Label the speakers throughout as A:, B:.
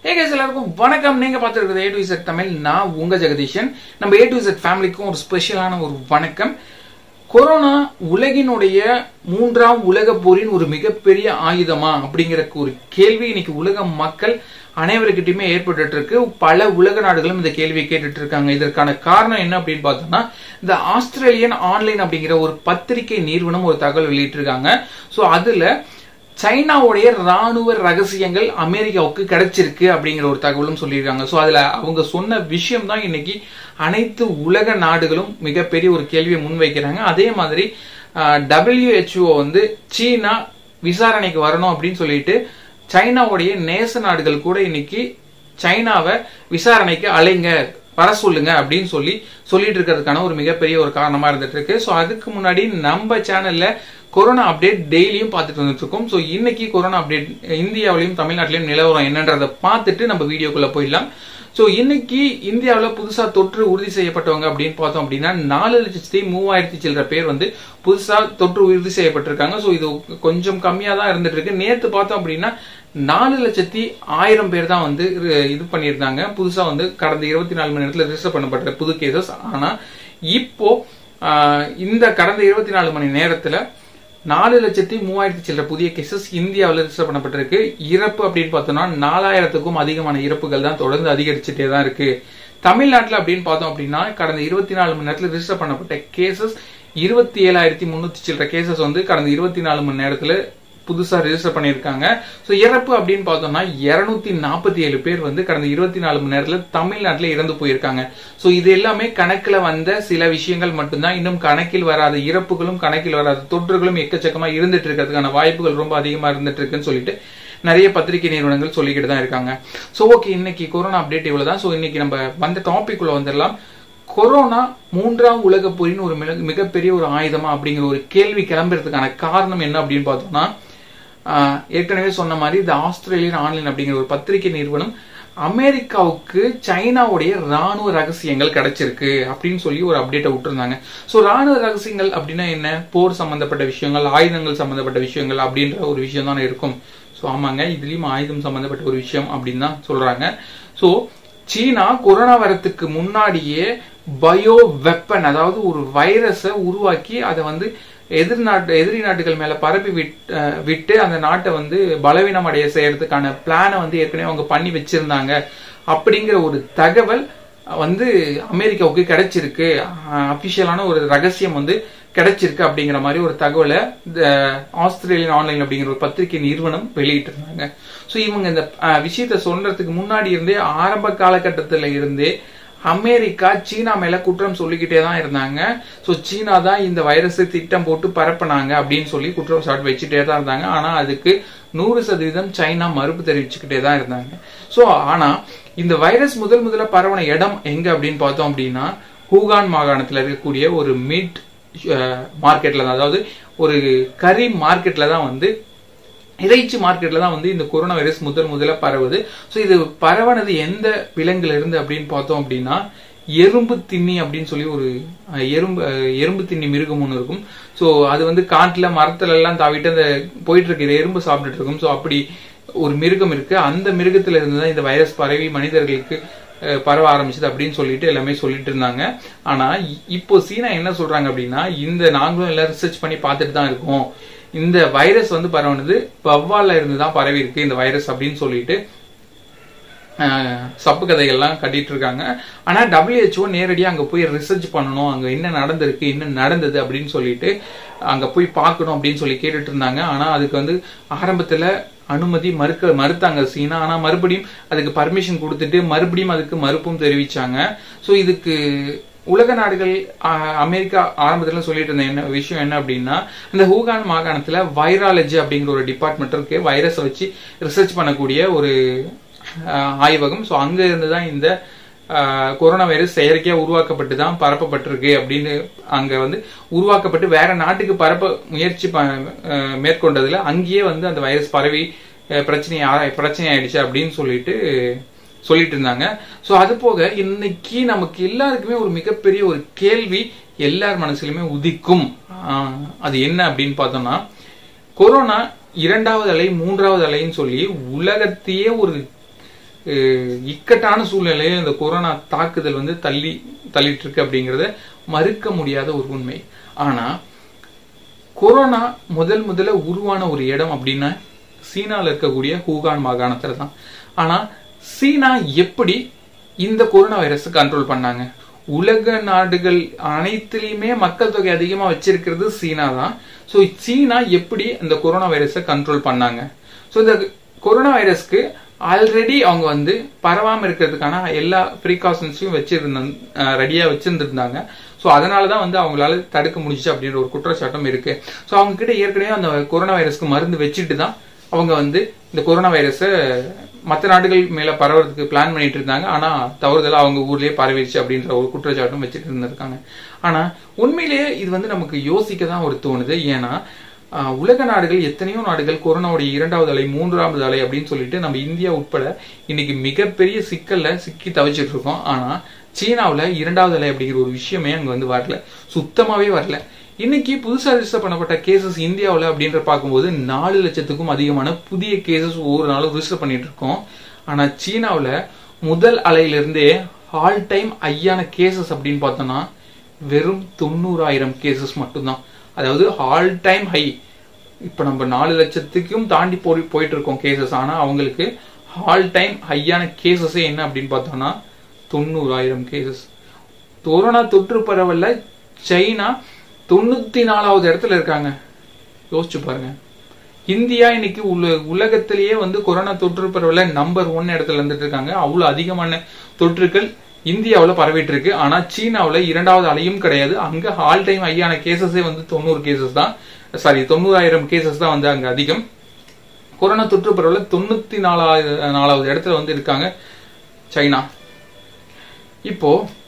A: hey guys எல்லாருக்கும் வணக்கம் நீங்க பார்த்துருக்கிறது ஏ டு இசட் தமிழ் நான் உங்க ஜெகதீஷன் நம்ம ஏ டு இசட் ஃபேமிலிக்கும் ஒரு ஸ்பெஷலான ஒரு வணக்கம் கொரோனா உலகினுடைய மூன்றாம் உலக போரின் ஒரு மிகப்பெரிய ஆயுதமா அப்படிங்கிற ஒரு கேள்வி இன்னைக்கு உலக மக்கள் அனைவருக்கிட்டையுமே ஏற்பட்டு இருக்கு பல உலக நாடுகளும் இந்த கேள்வியை கேட்டுட்டு இருக்காங்க இதற்கான காரணம் என்ன அப்படின்னு பார்த்தோம்னா இந்த ஆஸ்திரேலியன் ஆன்லைன் அப்படிங்கிற ஒரு பத்திரிகை நிறுவனம் ஒரு தகவல் வெளியிட்டிருக்காங்க ஸோ அதுல சைனாவுடைய ராணுவ ரகசியங்கள் அமெரிக்காவுக்கு கிடைச்சிருக்கு அப்படிங்கிற ஒரு தகவலும் சொல்லியிருக்காங்க ஸோ அதுல அவங்க சொன்ன விஷயம் தான் இன்னைக்கு அனைத்து உலக நாடுகளும் மிகப்பெரிய ஒரு கேள்வியை முன்வைக்கிறாங்க அதே மாதிரி டபிள்யூஹெச்ஓ வந்து சீனா விசாரணைக்கு வரணும் அப்படின்னு சொல்லிட்டு சைனாவுடைய நேச நாடுகள் கூட இன்னைக்கு சைனாவை விசாரணைக்கு அலைங்க வர சொல்லுங்க அப்படின்னு சொல்லி சொல்லிட்டு இருக்கிறதுக்கான ஒரு மிகப்பெரிய ஒரு காரணமா இருந்துட்டு இருக்கு ஸோ அதுக்கு முன்னாடி நம்ம சேனல்ல கொரோனா அப்டேட் டெய்லியும் பார்த்துட்டு வந்துட்டு இருக்கோம் ஸோ இன்னைக்கு கொரோனா அப்டேட் இந்தியாவிலையும் தமிழ்நாட்டிலையும் நிலவரம் என்னன்றதை பார்த்துட்டு நம்ம வீடியோக்குள்ள போயிடலாம் ஸோ இன்னைக்கு இந்தியாவில் புதுசாக தொற்று உறுதி செய்யப்பட்டவங்க அப்படின்னு பார்த்தோம் அப்படின்னா நாலு லட்சத்தி மூவாயிரத்தி சில்லற பேர் வந்து புதுசாக தொற்று உறுதி செய்யப்பட்டிருக்காங்க ஸோ இது கொஞ்சம் கம்மியாக தான் இருந்துட்டு இருக்கு நேற்று பார்த்தோம் அப்படின்னா நாலு லட்சத்தி ஆயிரம் பேர் தான் வந்து இது பண்ணியிருந்தாங்க புதுசாக வந்து கடந்த இருபத்தி நாலு மணி நேரத்தில் ரிஜிஸ்டர் பண்ணப்பட்ட புது கேசஸ் ஆனால் இப்போ இந்த கடந்த இருபத்தி நாலு மணி நேரத்தில் நாலு லட்சத்தி மூவாயிரத்தி சில்லற புதிய கேசஸ் இந்தியாவில் ரிஜிஸ்டர் பண்ணப்பட்டிருக்கு இறப்பு அப்படின்னு பார்த்தோம்னா நாலாயிரத்துக்கும் அதிகமான இறப்புகள் தான் தொடர்ந்து அதிகரிச்சுட்டே தான் இருக்கு தமிழ்நாட்டில் அப்படின்னு பார்த்தோம் அப்படின்னா கடந்த இருபத்தி நாலு மணி நேரத்தில் ரிஜிஸ்டர் பண்ணப்பட்ட கேசஸ் இருபத்தி ஏழாயிரத்தி முன்னூத்தி சில்லற கேசஸ் வந்து கடந்த இருபத்தி நாலு மணி நேரத்தில் புதுசா ரெஜிஸ்டர் பண்ணியிருக்காங்க ஸோ இறப்பு அப்படின்னு பார்த்தோம்னா இருநூத்தி நாற்பத்தி ஏழு பேர் வந்து கடந்த இருபத்தி நாலு மணி நேரத்தில் தமிழ்நாட்டில் இறந்து போயிருக்காங்க ஸோ இது எல்லாமே கணக்கில் வந்த சில விஷயங்கள் மட்டும்தான் இன்னும் கணக்கில் வராத இறப்புகளும் கணக்கில் வராத தொற்றுகளும் எக்கச்சக்கமா இருந்துட்டு இருக்கிறதுக்கான வாய்ப்புகள் ரொம்ப அதிகமா இருந்துட்டு இருக்குன்னு சொல்லிட்டு நிறைய பத்திரிகை நிறுவனங்கள் சொல்லிக்கிட்டு தான் இருக்காங்க ஸோ ஓகே இன்னைக்கு கொரோனா அப்டேட் இவ்வளவுதான் ஸோ இன்னைக்கு நம்ம வந்த டாபிக் உள்ள வந்துடலாம் கொரோனா மூன்றாம் உலக போரின் ஒரு மிகப்பெரிய ஒரு ஆயுதமா அப்படிங்கிற ஒரு கேள்வி கிளம்புறதுக்கான காரணம் என்ன அப்படின்னு பார்த்தோம்னா ஏற்கனவே சொன்ன மாதிரி இந்த ஆஸ்திரேலியன் ஆன்லைன் அப்படிங்கிற ஒரு பத்திரிகை நிறுவனம் அமெரிக்காவுக்கு சைனாவுடைய ராணுவ ரகசியங்கள் கிடைச்சிருக்கு அப்படின்னு சொல்லி ஒரு அப்டேட்டை விட்டுருந்தாங்க ஸோ ராணுவ ரகசியங்கள் அப்படின்னா என்ன போர் சம்பந்தப்பட்ட விஷயங்கள் ஆயுதங்கள் சம்பந்தப்பட்ட விஷயங்கள் அப்படின்ற ஒரு விஷயம் தானே இருக்கும் ஸோ ஆமாங்க இதுலயும் ஆயுதம் சம்பந்தப்பட்ட ஒரு விஷயம் அப்படின்னு தான் சொல்றாங்க ஸோ சீனா கொரோனா வரத்துக்கு முன்னாடியே பயோ வெப்பன் அதாவது ஒரு வைரஸை உருவாக்கி அதை வந்து எதிர் நாட்டு எதிரி நாட்டுகள் மேல பரப்பி விட்டு அந்த நாட்டை வந்து பலவீனம் அடைய செய்யறதுக்கான பிளானை வந்து ஏற்கனவே அவங்க பண்ணி வச்சிருந்தாங்க அப்படிங்கிற ஒரு தகவல் வந்து அமெரிக்காவுக்கு கிடைச்சிருக்கு அபிஷியலான ஒரு ரகசியம் வந்து கிடைச்சிருக்கு அப்படிங்கிற மாதிரி ஒரு தகவலை இந்த ஆஸ்திரேலியன் ஆன்லைன் அப்படிங்கிற ஒரு பத்திரிகை நிறுவனம் வெளியிட்டு இருந்தாங்க ஸோ இவங்க இந்த விஷயத்த சொல்றதுக்கு முன்னாடி இருந்தே ஆரம்ப காலகட்டத்தில் இருந்தே அமெரிக்கா சீனா மேல குற்றம் சொல்லிக்கிட்டே தான் இருந்தாங்க ஸோ சீனா தான் இந்த வைரஸை திட்டம் போட்டு பரப்புனாங்க அப்படின்னு சொல்லி குற்றம் சாட்டு வச்சுட்டே தான் இருந்தாங்க ஆனா அதுக்கு நூறு சதவீதம் சைனா மறுப்பு தெரிவிச்சுக்கிட்டே தான் இருந்தாங்க ஸோ ஆனா இந்த வைரஸ் முதல் முதல்ல பரவன இடம் எங்க அப்படின்னு பார்த்தோம் அப்படின்னா ஹூகான் மாகாணத்துல இருக்கக்கூடிய ஒரு மீட் மார்க்கெட்ல தான் அதாவது ஒரு கறி மார்க்கெட்ல தான் வந்து இறைச்சி மார்க்கெட்ல தான் வந்து இந்த கொரோனா வைரஸ் முதல் முதல்ல பரவுது ஸோ இது பரவனது எந்த விலங்குல இருந்து அப்படின்னு பார்த்தோம் அப்படின்னா எறும்பு திண்ணி அப்படின்னு சொல்லி ஒரு எறும்பு எறும்பு திண்ணி மிருகம் ஒன்று இருக்கும் ஸோ அது வந்து காட்டுல மரத்துல எல்லாம் தாவிட்டு அந்த போயிட்டு இருக்கு எறும்பு சாப்பிட்டுட்டு இருக்கும் ஸோ அப்படி ஒரு மிருகம் இருக்கு அந்த மிருகத்துல இருந்து தான் இந்த வைரஸ் பரவி மனிதர்களுக்கு பரவ ஆரம்பிச்சது அப்படின்னு சொல்லிட்டு எல்லாமே சொல்லிட்டு இருந்தாங்க ஆனா இப்போ சீனா என்ன சொல்றாங்க அப்படின்னா இந்த நாங்களும் எல்லாம் ரிசர்ச் பண்ணி பார்த்துட்டு தான் இருக்கோம் இந்த வைரஸ் வந்து பரவுனது வவ்வால இருந்து தான் பரவி இருக்கு இந்த வைரஸ் அப்படின்னு சொல்லிட்டு சப்பு கதைகள்லாம் கட்டிட்டு இருக்காங்க ஆனா டபிள்யூஹெச்ஓ நேரடியாக அங்க போய் ரிசர்ச் பண்ணணும் அங்க என்ன நடந்திருக்கு என்ன நடந்தது அப்படின்னு சொல்லிட்டு அங்க போய் பார்க்கணும் அப்படின்னு சொல்லி கேட்டுட்டு இருந்தாங்க ஆனா அதுக்கு வந்து ஆரம்பத்துல அனுமதி மறுக்க மறுத்தாங்க சீனா ஆனா மறுபடியும் அதுக்கு பர்மிஷன் கொடுத்துட்டு மறுபடியும் அதுக்கு மறுப்பும் தெரிவிச்சாங்க ஸோ இதுக்கு உலக நாடுகள் அமெரிக்கா ஆரம்பத்துல சொல்லிட்டு இருந்த என்ன விஷயம் என்ன அப்படின்னா இந்த ஹூகான் மாகாணத்துல வைராலஜி அப்படிங்கிற ஒரு டிபார்ட்மெண்ட் இருக்கு வைரஸை வச்சு ரிசர்ச் பண்ணக்கூடிய ஒரு ஆய்வகம் ஸோ அங்க இருந்து தான் இந்த கொரோனா வைரஸ் செயற்கையா உருவாக்கப்பட்டு தான் பரப்பப்பட்டிருக்கு அப்படின்னு அங்க வந்து உருவாக்கப்பட்டு வேற நாட்டுக்கு பரப்ப முயற்சி மேற்கொண்டதுல அங்கேயே வந்து அந்த வைரஸ் பரவி பிரச்சனை பிரச்சனை ஆயிடுச்சு அப்படின்னு சொல்லிட்டு சொல்லிட்டு இருந்தாங்க ஸோ அது போக இன்னைக்கு நமக்கு எல்லாருக்குமே ஒரு மிகப்பெரிய ஒரு கேள்வி எல்லார் மனசுலையுமே உதிக்கும் அது என்ன அப்படின்னு பார்த்தோம்னா கொரோனா இரண்டாவது அலை மூன்றாவது அலைன்னு சொல்லி உலகத்தையே ஒரு அஹ், இக்கட்டான சூழ்நிலையில் இந்த கொரோனா தாக்குதல் வந்து தள்ளி தள்ளிட்டு இருக்கு அப்படிங்கறத மறுக்க முடியாத ஒரு உண்மை ஆனா கொரோனா முதல் முதல்ல உருவான ஒரு இடம் அப்படின்னா சீனால இருக்கக்கூடிய ஹூகான் மாகாணத்துல தான் ஆனா சீனா எப்படி இந்த கொரோனா வைரஸை கண்ட்ரோல் பண்ணாங்க உலக நாடுகள் அனைத்துலயுமே மக்கள் தொகை அதிகமா வச்சிருக்கிறது சீனா தான் ஸோ சீனா எப்படி இந்த கொரோனா வைரஸை கண்ட்ரோல் பண்ணாங்க ஸோ இந்த கொரோனா வைரஸ்க்கு ஆல்ரெடி அவங்க வந்து பரவாம இருக்கிறதுக்கான எல்லா ப்ரீகாஷன்ஸையும் வச்சிருந்தாங்க ரெடியா வச்சிருந்திருந்தாங்க ஸோ அதனால தான் வந்து அவங்களால தடுக்க முடிஞ்சுச்சு அப்படின்ற ஒரு குற்றச்சாட்டம் இருக்கு ஸோ அவங்க கிட்ட ஏற்கனவே அந்த கொரோனா வைரஸ்க்கு மருந்து வச்சுட்டு தான் அவங்க வந்து இந்த கொரோனா வைரஸை மற்ற நாடுகள் மேல பரவறதுக்கு பிளான் பண்ணிட்டு இருந்தாங்க ஆனா தவறுதலா அவங்க ஊர்லயே பரவிடுச்சு அப்படின்ற ஒரு குற்றச்சாட்டும் வச்சுட்டு இருந்திருக்காங்க ஆனா உண்மையிலேயே இது வந்து நமக்கு யோசிக்க தான் ஒரு தோணுது ஏன்னா ஆஹ், உலக நாடுகள் எத்தனையோ நாடுகள் கொரோனாவுடைய இரண்டாவது அலை மூன்றாவது அலை அப்படின்னு சொல்லிட்டு நம்ம இந்தியா உட்பட இன்னைக்கு மிகப்பெரிய சிக்கல்ல சிக்கி தவிச்சிட்டு இருக்கோம் ஆனா சீனாவுல இரண்டாவது அலை அப்படிங்கிற ஒரு விஷயமே அங்க வந்து வரல சுத்தமாவே வரல இன்னைக்கு புதுசா ரிஜிஸ்டர் பண்ணப்பட்ட கேசஸ் இந்தியாவுல அப்படின்ற பார்க்கும்போது நாலு லட்சத்துக்கும் அதிகமான புதிய கேசஸ் ஒவ்வொரு நாளும் ரிஜிஸ்டர் பண்ணிட்டு இருக்கோம் ஆனா சீனாவுல முதல் அலையிலிருந்தே ஆல் டைம் ஐயான கேசஸ் அப்படின்னு பார்த்தோம்னா வெறும் தொண்ணூறாயிரம் கேசஸ் மட்டும்தான் அதாவது ஆல் டைம் ஹை இப்ப நம்ம நாலு லட்சத்துக்கும் தாண்டி போய் போயிட்டு இருக்கோம் கேசஸ் ஆனா அவங்களுக்கு ஆல் டைம் ஹையான கேசஸே என்ன அப்படின்னு பார்த்தோம்னா தொண்ணூறாயிரம் கேசஸ் கொரோனா தொற்று பரவல்ல சைனா தொண்ணூத்தி நாலாவது இடத்துல இருக்காங்க யோசிச்சு பாருங்க இந்தியா இன்னைக்கு உல உலகத்திலேயே வந்து கொரோனா தொற்று பரவல நம்பர் ஒன் இடத்துல இருந்துட்டு இருக்காங்க அவ்வளவு அதிகமான தொற்றுக்கள் இந்தியாவுல பரவிட்டு இருக்கு ஆனா சீனாவுல இரண்டாவது அலையும் கிடையாது அங்க ஆல் டைம் ஐயான கேசஸே வந்து தொண்ணூறு கேசஸ் தான் சாரி தொண்ணூறாயிரம் கேசஸ் தான் வந்து அங்க அதிகம் கொரோனா தொற்று பரவல தொண்ணூத்தி நாலாவது நாலாவது இடத்துல வந்து இருக்காங்க சைனா இப்போ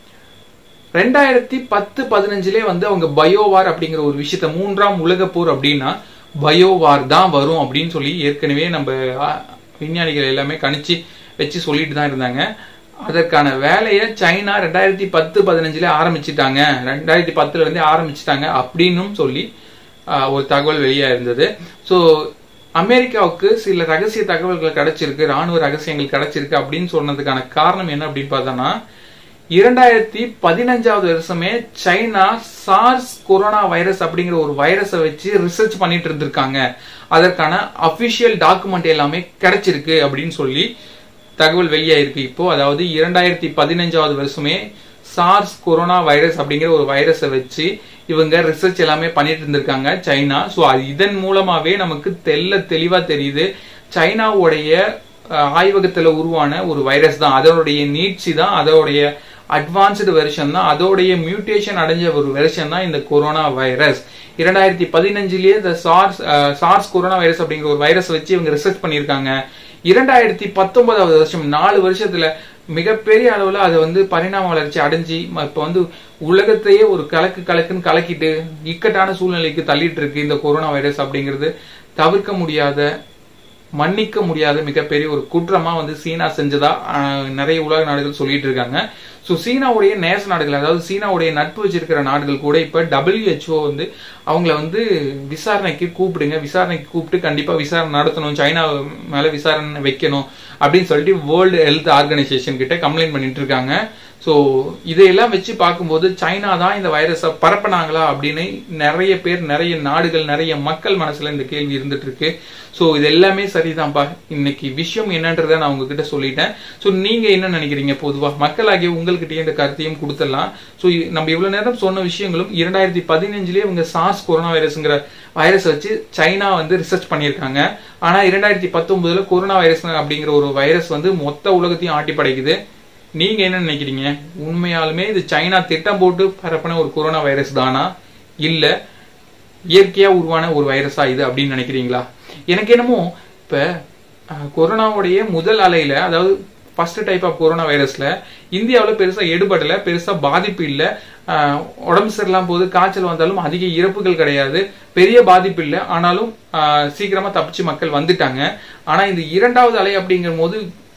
A: ரெண்டாயிரத்தி பத்து பதினஞ்சுலே வந்து அவங்க பயோவார் அப்படிங்கிற ஒரு விஷயத்த மூன்றாம் உலக போர் அப்படின்னா பயோவார் தான் வரும் அப்படின்னு சொல்லி ஏற்கனவே நம்ம ஆ, விஞ்ஞானிகள் எல்லாமே கணிச்சு வச்சு சொல்லிட்டு தான் இருந்தாங்க அதற்கான வேலையை சைனா ரெண்டாயிரத்தி பத்து பதினஞ்சுல ஆரம்பிச்சிட்டாங்க ரெண்டாயிரத்தி பத்துல இருந்தே ஆரம்பிச்சிட்டாங்க அப்படின்னும் சொல்லி ஆ, ஒரு தகவல் வெளியா இருந்தது ஸோ அமெரிக்காவுக்கு சில ரகசிய தகவல்கள் கிடைச்சிருக்கு ராணுவ ரகசியங்கள் கிடைச்சிருக்கு அப்படின்னு சொன்னதுக்கான காரணம் என்ன அப்படின்னு பார்த்தோம்னா இரண்டாயிரத்தி பதினஞ்சாவது வருஷமே சைனா சார்ஸ் கொரோனா வைரஸ் அப்படிங்கிற ஒரு வைரஸை வச்சு ரிசர்ச் பண்ணிட்டு இருந்திருக்காங்க அதற்கான அபிஷியல் டாக்குமெண்ட் எல்லாமே கிடைச்சிருக்கு அப்படின்னு சொல்லி தகவல் வெளியாயிருக்கு இப்போ அதாவது இரண்டாயிரத்தி பதினஞ்சாவது வருஷமே சார்ஸ் கொரோனா வைரஸ் அப்படிங்கிற ஒரு வைரஸை வச்சு இவங்க ரிசர்ச் எல்லாமே பண்ணிட்டு இருந்திருக்காங்க சைனா ஸோ இதன் மூலமாவே நமக்கு தெல்ல தெளிவா தெரியுது சைனாவுடைய அஹ், ஆய்வகத்துல உருவான ஒரு வைரஸ் தான் அதனுடைய நீட்சி தான் அதோடைய அட்வான்ஸ்டு வெர்ஷன் தான் அதோடைய மியூட்டேஷன் அடைஞ்ச ஒரு வெர்ஷன் தான் இந்த கொரோனா வைரஸ் இரண்டாயிரத்தி பதினஞ்சுலயே இந்த சார்ஸ் அஹ், சார்ஸ் கொரோனா வைரஸ் அப்படிங்கிற ஒரு வைரஸ் வச்சு இவங்க ரிசர்ச் பண்ணியிருக்காங்க இரண்டாயிரத்தி பத்தொன்பதாவது வருஷம் நாலு வருஷத்துல மிகப்பெரிய அளவுல அது வந்து பரிணாம வளர்ச்சி அடைஞ்சு ம- இப்ப வந்து உலகத்தையே ஒரு கலக்கு கலக்குன்னு கலக்கிட்டு இக்கட்டான சூழ்நிலைக்கு தள்ளிட்டு இருக்கு இந்த கொரோனா வைரஸ் அப்படிங்கிறது தவிர்க்க முடியாத மன்னிக்க முடியாத மிகப்பெரிய ஒரு குற்றமா வந்து சீனா செஞ்சதா ஆஹ், நிறைய உலக நாடுகள் சொல்லிட்டு இருக்காங்க ஸோ சீனாவுடைய நேச நாடுகள் அதாவது சீனாவுடைய நட்பு வச்சிருக்கிற நாடுகள் கூட இப்ப WHO வந்து அவங்கள வந்து விசாரணைக்கு கூப்பிடுங்க விசாரணைக்கு கூப்பிட்டு கண்டிப்பா விசாரணை நடத்தணும் சைனா மேல விசாரணை வைக்கணும் அப்படின்னு சொல்லிட்டு வேர்ல்டு ஹெல்த் ஆர்கனைசேஷன் கிட்ட கம்ப்ளைண்ட் பண்ணிட்டு இருக்காங்க ஸோ இதையெல்லாம் வச்சு பார்க்கும்போது சைனா தான் இந்த வைரஸை பரப்புனாங்களா அப்படின்னு நிறைய பேர் நிறைய நாடுகள் நிறைய மக்கள் மனசுல இந்த கேள்வி இருந்துட்டு இருக்கு ஸோ இது எல்லாமே சரிதான்ப்பா இன்னைக்கு விஷயம் என்னன்றதை நான் உங்ககிட்ட சொல்லிட்டேன் ஸோ நீங்க என்ன நினைக்கிறீங்க பொதுவா மக்களாகிய உங்கள்கிட்டயே இந்த கருத்தையும் கொடுத்துடலாம் ஸோ நம்ம இவ்வளவு நேரம் சொன்ன விஷயங்களும் இரண்டாயிரத்தி பதினஞ்சுலயே இவங்க சார்ஸ் கொரோனா வைரஸ்ங்கிற வைரஸ் வச்சு சைனா வந்து ரிசர்ச் பண்ணியிருக்காங்க ஆனா இரண்டாயிரத்தி பத்தொன்பதுல கொரோனா வைரஸ் அப்படிங்கிற ஒரு வைரஸ் வந்து மொத்த உலகத்தையும் ஆட்டி படைக்குது நீங்க என்ன நினைக்கிறீங்க உண்மையாலுமே இது சைனா திட்டம் போட்டு பரப்பின ஒரு கொரோனா வைரஸ் தானா இல்ல இயற்கையா உருவான ஒரு வைரஸா இது அப்படின்னு நினைக்கிறீங்களா எனக்கு என்னமோ இப்ப அஹ், கொரோனாவுடைய முதல் அலையில அதாவது ஃபர்ஸ்ட் டைப் ஆஃப் கொரோனா வைரஸ்ல இந்தியாவுல பெருசா எடுபடல பெருசா பாதிப்பு இல்ல அஹ், உடம்பு சரியில்லாம போது காய்ச்சல் வந்தாலும் அதிக இறப்புகள் கிடையாது பெரிய பாதிப்பு இல்லை ஆனாலும் அஹ், சீக்கிரமா தப்பிச்சு மக்கள் வந்துட்டாங்க ஆனா இந்த இரண்டாவது அலை அப்படிங்கிற போது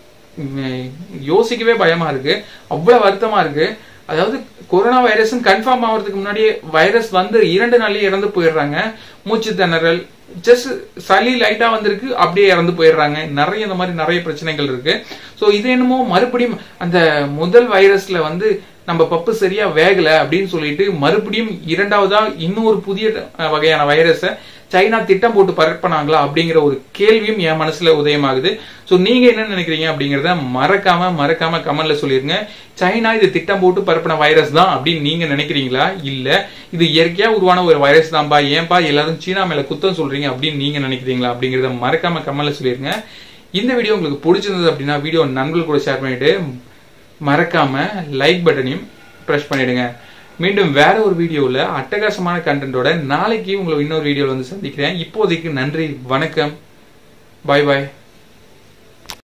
A: உம், யோசிக்கவே பயமா இருக்கு அவ்வளவு வருத்தமா இருக்கு அதாவது கொரோனா வைரஸ் கன்ஃபார்ம் ஆகிறதுக்கு முன்னாடியே வைரஸ் வந்து இரண்டு நாள்லயே இறந்து போயிடுறாங்க மூச்சு திணறல் ஜஸ்ட் சளி லைட்டா வந்திருக்கு அப்படியே இறந்து போயிடுறாங்க நிறைய இந்த மாதிரி நிறைய பிரச்சனைகள் இருக்கு ஸோ இது என்னமோ மறுபடியும் அந்த முதல் வைரஸ்ல வந்து நம்ம பப்பு சரியா வேகல அப்படின்னு சொல்லிட்டு மறுபடியும் இரண்டாவதா இன்னொரு புதிய அஹ், வகையான வைரஸை சைனா திட்டம் போட்டு பரப்பினாங்களா அப்படிங்கிற ஒரு கேள்வியும் என் மனசுல உதயமாகுது ஸோ நீங்க என்ன நினைக்கிறீங்க அப்படிங்கறத மறக்காம மறக்காம கமெண்ட்ல சொல்லிருங்க சைனா இது திட்டம் போட்டு பரப்பின வைரஸ் தான் அப்படின்னு நீங்க நினைக்கிறீங்களா இல்ல இது இயற்கையா உருவான ஒரு வைரஸ் தான்பா ஏன்பா எல்லாரும் சீனா மேல குத்தம் சொல்றீங்க அப்படின்னு நீங்க நினைக்கிறீங்களா அப்படிங்கறத மறக்காம கமெண்ட்ல சொல்லிருங்க இந்த வீடியோ உங்களுக்கு பிடிச்சிருந்தது அப்படின்னா வீடியோ நண்பர்கள் கூட ஷேர் பண்ணிட்டு மறக்காம லைக் பட்டனையும் ப்ரெஸ் பண்ணிடுங்க மீண்டும் வேற ஒரு வீடியோவில் அட்டகாசமான கண்டென்ட்டோட நாளைக்கு உங்களை இன்னொரு வீடியோவில் வந்து சந்திக்கிறேன் இப்போதைக்கு நன்றி வணக்கம் பாய் பாய்